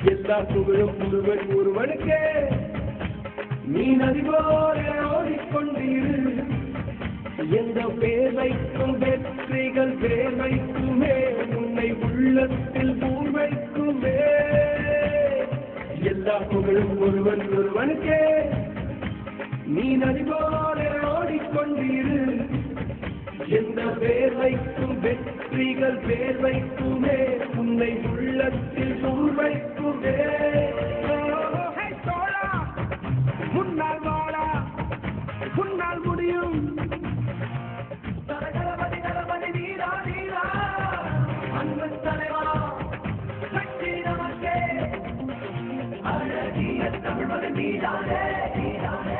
எல்லா புகழும் ஒருவன் ஒருவனுக்கே நீ நதி போல ஓடிக்கொண்டிரு எந்த பேர் வைக்கும் வெற்றிகள் பேர் வைக்குமே உன்னை உள்ளத்தில் ஊர் வைக்குமே எல்லா புகழும் ஒருவன் ஒருவனுக்கே நீ நதி போல ஓடிக்கொண்டிரு எந்த பேர் வைக்கும் வெற்றிகள் பேர் வைக்குமே உன்னை உள்ளத்தில் ஊர் வைக்குமே ஹே தோழா முன்னால் வாடா முன்னால் முடியும் தலகலபதி தலபதி நீரா நீரா அன்பு தலைவா சக்தி நமக்கே அழகிய தமிழ்மகன் நீதானே நீதானே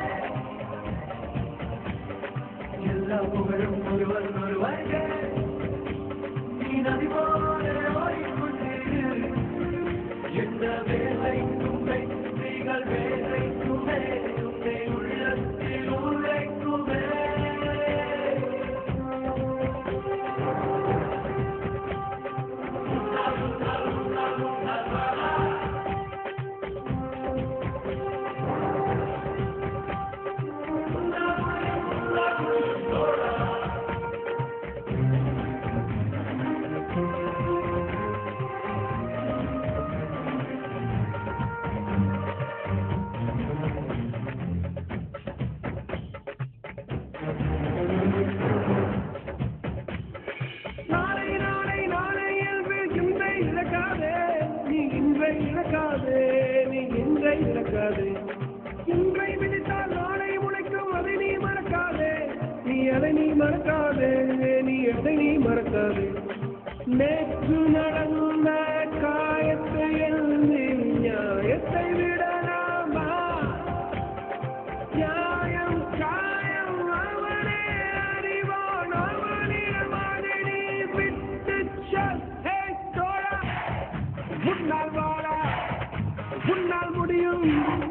எல்லா புகழும் ஒருவன் ஒருவருக்கே நீ நதி போல ஓடிக்கொண்டிரு எந்த வேலைக்கும் வெற்றிகள் வேலைக்குமே உன்னை உள்ளத்தில் உழைக்குமே நாளை நாளை நாளை என்று இன்றை இழக்காதே நீ இன்றை இழக்காதே நீ இன்றை இழக்காதே இன்றை விதித்தால் நாளை முளைக்கும் அதை நீ மறக்காதே நீ அதை நீ மறக்காதே நீ அதை நீ மறக்காதே நேற்று நடந்த காயத்தை எழுந்து நியாயத்தை விடலாமா நியாயம் காயம் அவனே அறிவான் அவனிடம் அதை நீ விட்டுச் செல். ஹே, தோழா, முன்னால் வாடா முன்னால் முடியும்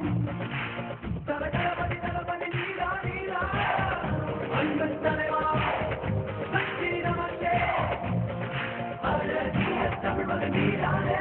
தலகலபதி தலபதி நீரா நீரா அன்பு தலைவா சக்தி நமக்கே அழகிய தமிழ்மகன் நீதானே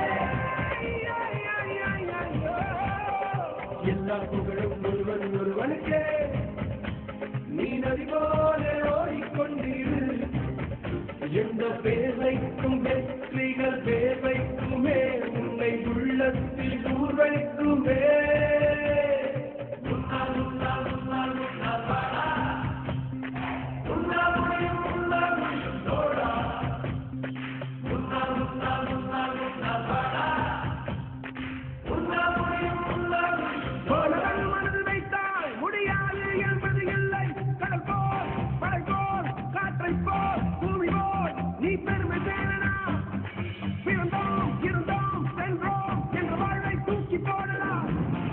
எல்லா புகழும் ஒருவன் ஒருவனுக்கே நீ நதி போல ஓடிக்கொண்டிரு எந்த பேர் வைக்கும் வெற்றிகள் பேர் வைக்குமே உன்னை உள்ளத்தில் ஊர் வைக்குமே உன்னால், உன்னால், உன்னால், உன்னால் வாடா. உன்னால் முடியும், உன்னால் முடியும் தோழா. உன்னால், உன்னால், உன்னால், உன்னால் வாடா. உன்னால் முடியும், உன்னால் முடியும் தோழா. தோழர்கள் மனதில் வைத்தால் முடியாது என்பது இல்லை கடல் போல் மழை போல் காற்றை போல் பூமி போல் நீ பெருமை தேடலாம் பிறந்தோம் இருந்தோம் சென்றோம் என்ற வாழ்வை தூக்கி போடலாம்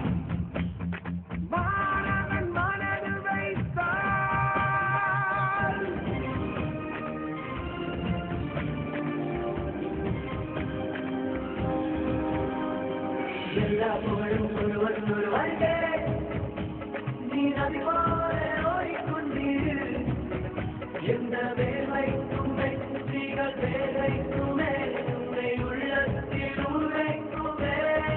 மாணவன் மனதில் வைத்தால் எல்லா புகழும் ஒருவன் ஒருவருக்கே நீ நதி போல ஓடிக்கொண்டிரு எந்த வேலைக்கும் வெற்றிகள் வேலைக்குமே உன்னை உள்ளத்தில் உழைக்குமே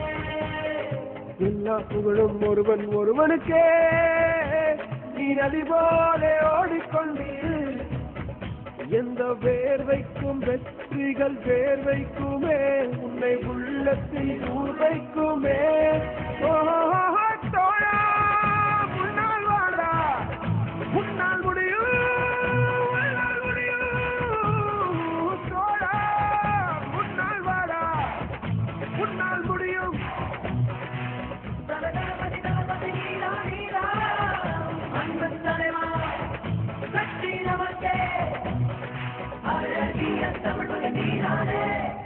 எல்லா புகழும் ஒருவன் ஒருவனுக்கே நீ நதி போல ஓடிக்கொண்டீர் எந்த வேர்வைக்கும் வெற்றிகள் வேர்வைக்குமே உன்னை உள்ளத்தில் ஊர் வைக்குமே ஓ, தோழா, முன்னால் வாடா முன்னால் முடியும் முன்னால் முடியும் தோழா முன்னால் வாடா முன்னால் முடியும் தலகலபதி தலபதி நீரா நீரா அன்பு தலைவா சக்தி நமக்கே அழகிய தமிழ்மகன் நீரானே